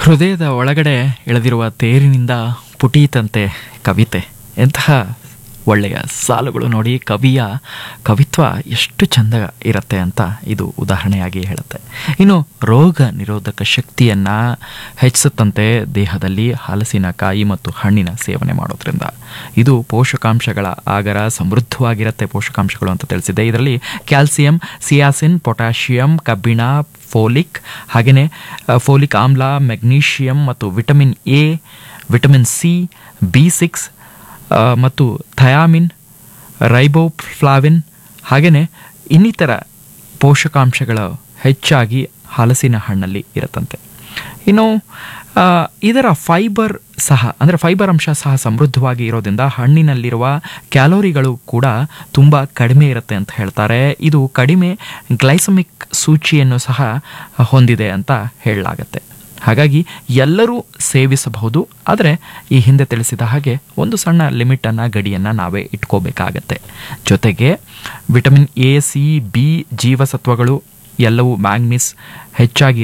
ಹೃದಯದ ಒಳಗಡೆ ಎಳೆದಿರುವ ತೇರಿನಿಂದ ಪುಟೀತಂತೆ ಕವಿತೆ ಎಂತಹ ಒಳ್ಳೆಯ ಸಾಲುಗಳು ನೋಡಿ ಕವಿಯ ಕವಿತ್ವ ಎಷ್ಟು ಚಂದ ಇರುತ್ತೆ ಅಂತ ಇದು ಉದಾಹರಣೆಯಾಗಿ ಹೇಳುತ್ತೆ ಇನ್ನು ರೋಗ ನಿರೋಧಕ ಶಕ್ತಿಯನ್ನು ಹೆಚ್ಚಿಸುತ್ತಂತೆ ದೇಹದಲ್ಲಿ ಹಲಸಿನಕಾಯಿ ಮತ್ತು ಹಣ್ಣಿನ ಸೇವನೆ ಮಾಡೋದ್ರಿಂದ ಇದು ಪೋಷಕಾಂಶಗಳ ಆಗರ ಸಮೃದ್ಧವಾಗಿರುತ್ತೆ ಪೋಷಕಾಂಶಗಳು ಅಂತ ತಿಳಿಸಿದೆ ಇದರಲ್ಲಿ ಕ್ಯಾಲ್ಸಿಯಂ ಸಿಯಾಸಿನ್ ಪೊಟ್ಯಾಷಿಯಂ ಕಬ್ಬಿಣ ಫೋಲಿಕ್ ಹಾಗೆಯೇ ಫೋಲಿಕ್ ಆಮ್ಲ ಮೆಗ್ನೀಷಿಯಂ ಮತ್ತು vitamin A vitamin C B six ಮತ್ತು ಥಯಾಮಿನ್ ರೈಬೋಫ್ಲಾವಿನ್ ಹಾಗೆಯೇ ಇನ್ನಿತರ ಪೋಷಕಾಂಶಗಳು ಹೆಚ್ಚಾಗಿ ಹಲಸಿನ ಹಣ್ಣಲ್ಲಿ ಇರುತ್ತಂತೆ ಇನ್ನು ಆ, ಇದರ ಫೈಬರ್ ಸಹ ಅಂದರೆ ಫೈಬರ್ ಅಂಶ ಸಹ ಸಮೃದ್ಧವಾಗಿ ಇರೋದ್ರಿಂದ ಹಣ್ಣಿನಲ್ಲಿರುವ ಕ್ಯಾಲೋರಿಗಳು ಕೂಡ ತುಂಬ ಕಡಿಮೆ ಇರುತ್ತೆ ಅಂತ ಹೇಳ್ತಾರೆ ಇದು ಕಡಿಮೆ ಗ್ಲೈಸಮಿಕ್ ಸೂಚಿಯನ್ನು ಸಹ ಹೊಂದಿದೆ ಅಂತ ಹೇಳಲಾಗತ್ತೆ ಹಾಗಾಗಿ ಎಲ್ಲರೂ ಸೇವಿಸಬಹುದು ಆದರೆ ಈ ಹಿಂದೆ ತಿಳಿಸಿದ ಹಾಗೆ ಒಂದು ಸಣ್ಣ ಲಿಮಿಟನ್ನು ಗಡಿಯನ್ನು ನಾವೇ ಇಟ್ಕೋಬೇಕಾಗತ್ತೆ ಜೊತೆಗೆ ವಿಟಮಿನ್ ಎ ಸಿ ಬಿ ಜೀವಸತ್ವಗಳು ಎಲ್ಲವೂ ಮ್ಯಾಂಗ್ನೀಸ್ ಹೆಚ್ಚಾಗಿ